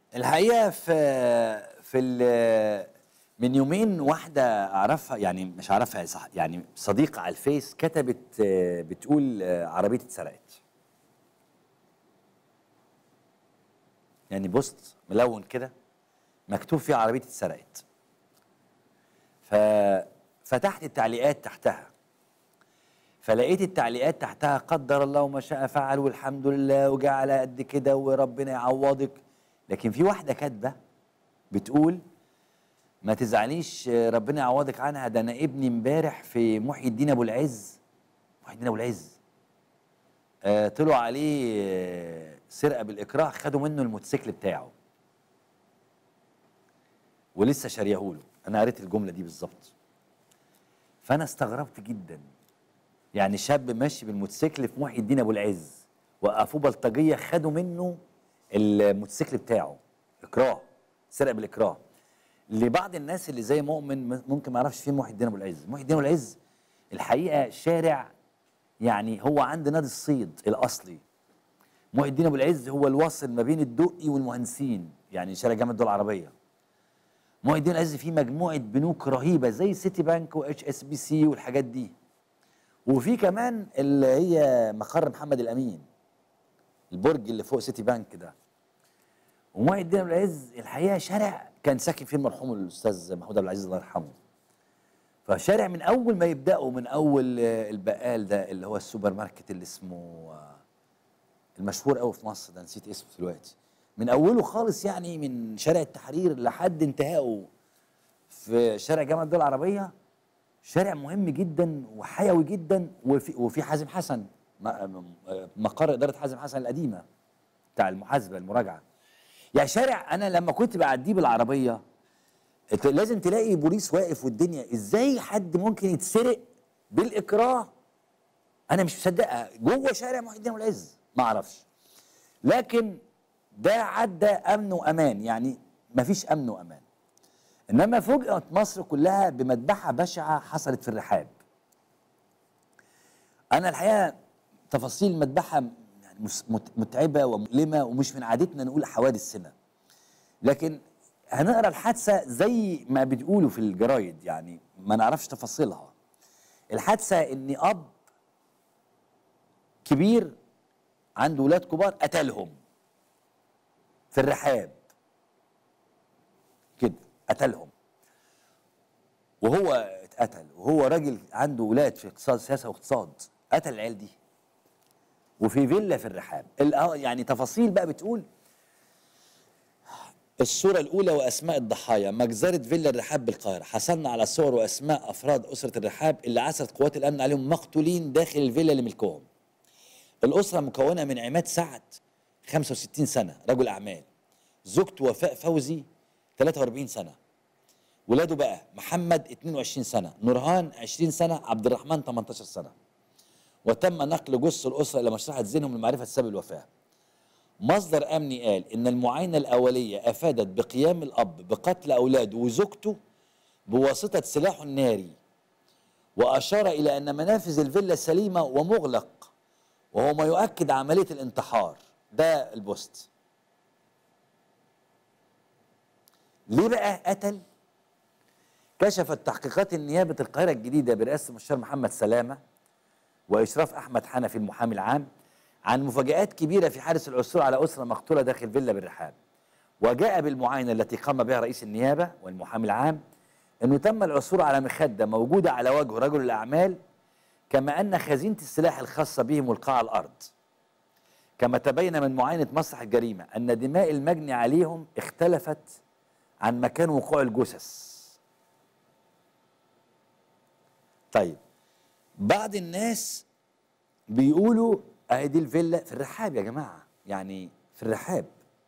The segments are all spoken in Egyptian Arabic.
الحقيقه في في ال- من يومين واحده اعرفها يعني مش اعرفها صح يعني صديقه على الفيس كتبت آه، بتقول آه، عربيتي اتسرقت يعني بوست ملون كده مكتوب فيه عربيتي اتسرقت ففتحت التعليقات تحتها فلقيت التعليقات تحتها قدر الله وما شاء فعل والحمد لله وجعل قد كده وربنا يعوضك لكن في واحده كاتبه بتقول ما تزعليش ربنا يعوضك عنها ده انا ابني امبارح في محي الدين ابو العز محي الدين ابو العز آه طلعوا عليه آه، سرقه بالاكراه خدوا منه الموتوسيكل بتاعه ولسه شاريهوله انا قريت الجمله دي بالظبط فانا استغربت جدا يعني شاب ماشي بالموتوسيكل في محي الدين ابو العز وقفوه بلطجيه خدوا منه الموتوسيكل بتاعه اكراه سرق بالاكراه لبعض الناس اللي زي مؤمن م- ممكن ما يعرفش فين محي الدين ابو العز محي الدين ابو العز الحقيقه شارع يعني هو عند نادي الصيد الاصلي محي الدين ابو العز هو الواصل ما بين الدقي والمهندسين يعني شارع جامعه الدول العربيه محي الدين العز فيه مجموعه بنوك رهيبه زي سيتي بانك واتش اس بي سي والحاجات دي وفي كمان اللي هي مقر محمد الامين البرج اللي فوق سيتي بانك ده ومحي الدين ابو العز الحقيقه شارع كان ساكن فيه المرحوم الاستاذ محمود عبد العزيز الله يرحمه فشارع من اول ما يبداوا من اول آه، البقال ده اللي هو السوبر ماركت اللي اسمه آه، المشهور قوي في مصر ده نسيت اسمه دلوقتي من اوله خالص يعني من شارع التحرير لحد انتهائه في شارع جامعه الدول العربيه شارع مهم جدا وحيوي جدا وفي وفي حازم حسن م- م- مقر اداره حازم حسن القديمه بتاع المحاسبه المراجعه يعني شارع انا لما كنت بعديه بالعربيه ت- لازم تلاقي بوليس واقف والدنيا ازاي حد ممكن يتسرق بالاكراه انا مش مصدقها جوه شارع محي الدين والعز ما اعرفش لكن ده عدى امن وامان يعني مفيش امن وامان انما فوجئت مصر كلها بمذبحه بشعه حصلت في الرحاب انا الحقيقه تفاصيل المذبحه يعني مس- مت- متعبه ومؤلمه ومش من عادتنا نقول حوادث سنه لكن هنقرا الحادثه زي ما بتقولوا في الجرايد يعني ما نعرفش تفاصيلها الحادثه ان اب كبير عنده ولاد كبار قتلهم في الرحاب كده قتلهم وهو اتقتل وهو راجل عنده ولاد في اقتصاد سياسه واقتصاد قتل العيال دي وفي فيلا في الرحاب ال- آه يعني تفاصيل بقى بتقول الصورة الأولى وأسماء الضحايا مجزرة فيلا الرحاب بالقاهرة حصلنا على صور وأسماء أفراد أسرة الرحاب اللي عثرت قوات الأمن عليهم مقتولين داخل الفيلا اللي ملكهم الأسرة مكونة من عماد سعد 65 سنة رجل أعمال زوجته وفاء فوزي 43 سنة ولاده بقى محمد 22 سنة نورهان 20 سنة عبد الرحمن 18 سنة وتم نقل جثث الأسرة إلى مشرحة زينهم لمعرفة سبب الوفاة مصدر أمني قال إن المعاينة الأولية أفادت بقيام الأب بقتل أولاده وزوجته بواسطة سلاحه الناري وأشار إلى أن منافذ الفيلا سليمة ومغلق وهو ما يؤكد عملية الانتحار ده البوست ليه بقى قتل كشفت تحقيقات النيابة القاهرة الجديدة برئاسة المستشار محمد سلامة وإشراف أحمد حنفي المحامي العام عن مفاجآت كبيرة في حادث العثور على أسرة مقتولة داخل فيلا بالرحاب وجاء بالمعاينة التي قام بها رئيس النيابة والمحامي العام أنه تم العثور على مخدة موجودة على وجه رجل الأعمال كما أن خزينة السلاح الخاصة به ملقاة على الأرض كما تبين من معاينة مسرح الجريمة أن دماء المجني عليهم اختلفت عن مكان وقوع الجثث طيب بعض الناس بيقولوا اهي دي الفيلا في الرحاب يا جماعه يعني في الرحاب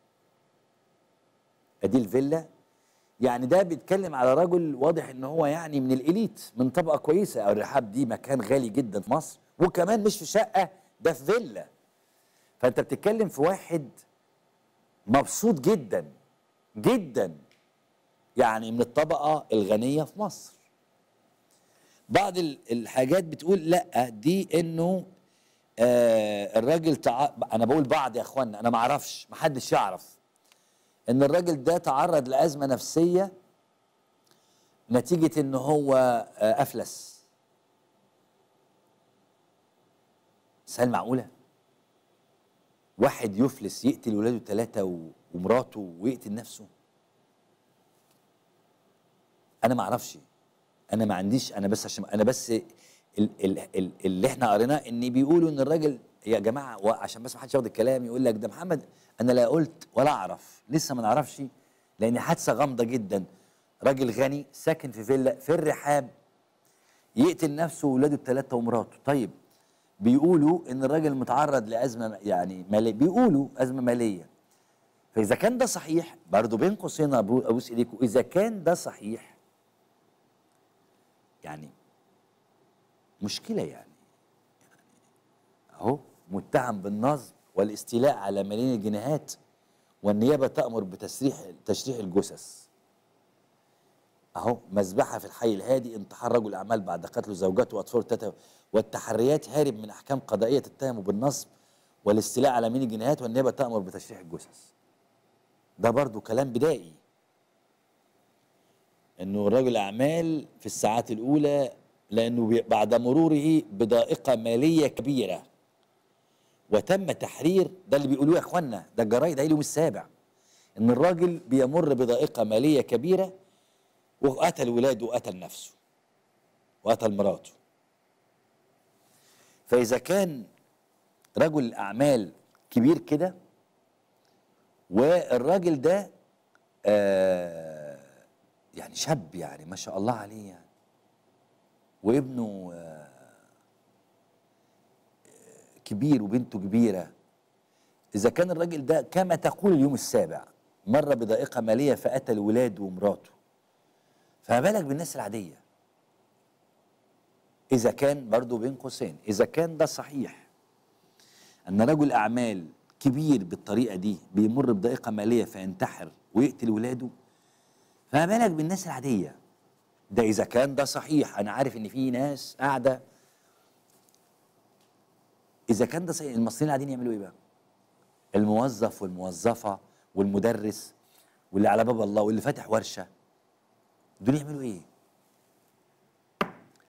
ادي الفيلا يعني ده بيتكلم على رجل واضح ان هو يعني من الاليت من طبقه كويسه او الرحاب دي مكان غالي جدا في مصر وكمان مش في شقه ده في فيلا فانت بتتكلم في واحد مبسوط جدا جدا يعني من الطبقه الغنيه في مصر بعض ال- الحاجات بتقول لا دي انه آه الراجل تع... انا بقول بعض يا اخوانا انا ما اعرفش ما حدش يعرف ان الراجل ده تعرض لازمه نفسيه نتيجه ان هو آه، افلس سهل معقوله واحد يفلس يقتل ولاده ثلاثه ومراته ويقتل نفسه انا ما اعرفش انا ما عنديش انا بس عشان انا بس ال ال ال اللي احنا قريناه ان بيقولوا ان الراجل يا جماعه عشان بس ما حدش ياخد الكلام يقول لك ده محمد انا لا قلت ولا اعرف لسه ما نعرفش لان حادثه غامضه جدا راجل غني ساكن في فيلا في الرحاب يقتل نفسه واولاده الثلاثه ومراته طيب بيقولوا ان الراجل متعرض لازمه يعني ماليه بيقولوا ازمه ماليه فاذا كان ده صحيح برضه بين قوسين ابوس ايديكم اذا كان ده صحيح يعني مشكله يعني, يعني اهو متهم بالنصب والاستيلاء على ملايين الجنيهات والنيابه تامر بتسريح تشريح الجثث اهو مذبحه في الحي الهادي انتحار رجل اعمال بعد قتل زوجته واطفاله التلاته والتحريات هارب من احكام قضائيه تتهمه بالنصب والاستيلاء على مين الجنايات والنيابه تامر بتشريح الجثث ده برضو كلام بدائي انه رجل اعمال في الساعات الاولى لانه بعد مروره بضائقه ماليه كبيره وتم تحرير ده اللي بيقولوه يا اخوانا ده الجرايد اليوم السابع ان الراجل بيمر بضائقه ماليه كبيره وقتل ولاده وقتل نفسه وقتل مراته فاذا كان رجل اعمال كبير كده والراجل ده آه يعني شاب يعني ما شاء الله عليه يعني وابنه آه كبير وبنته كبيره اذا كان الراجل ده كما تقول اليوم السابع مر بضائقه ماليه فقتل ولاده ومراته فما بالك بالناس العاديه اذا كان برضه بين قوسين اذا كان ده صحيح ان رجل اعمال كبير بالطريقه دي بيمر بضائقه ماليه فينتحر ويقتل ولاده فما بالك بالناس العاديه ده اذا كان ده صحيح انا عارف ان في ناس قاعده اذا كان ده صحيح المصريين العاديين يعملوا ايه بقى الموظف والموظفه والمدرس واللي على باب الله واللي فاتح ورشه دول يعملوا ايه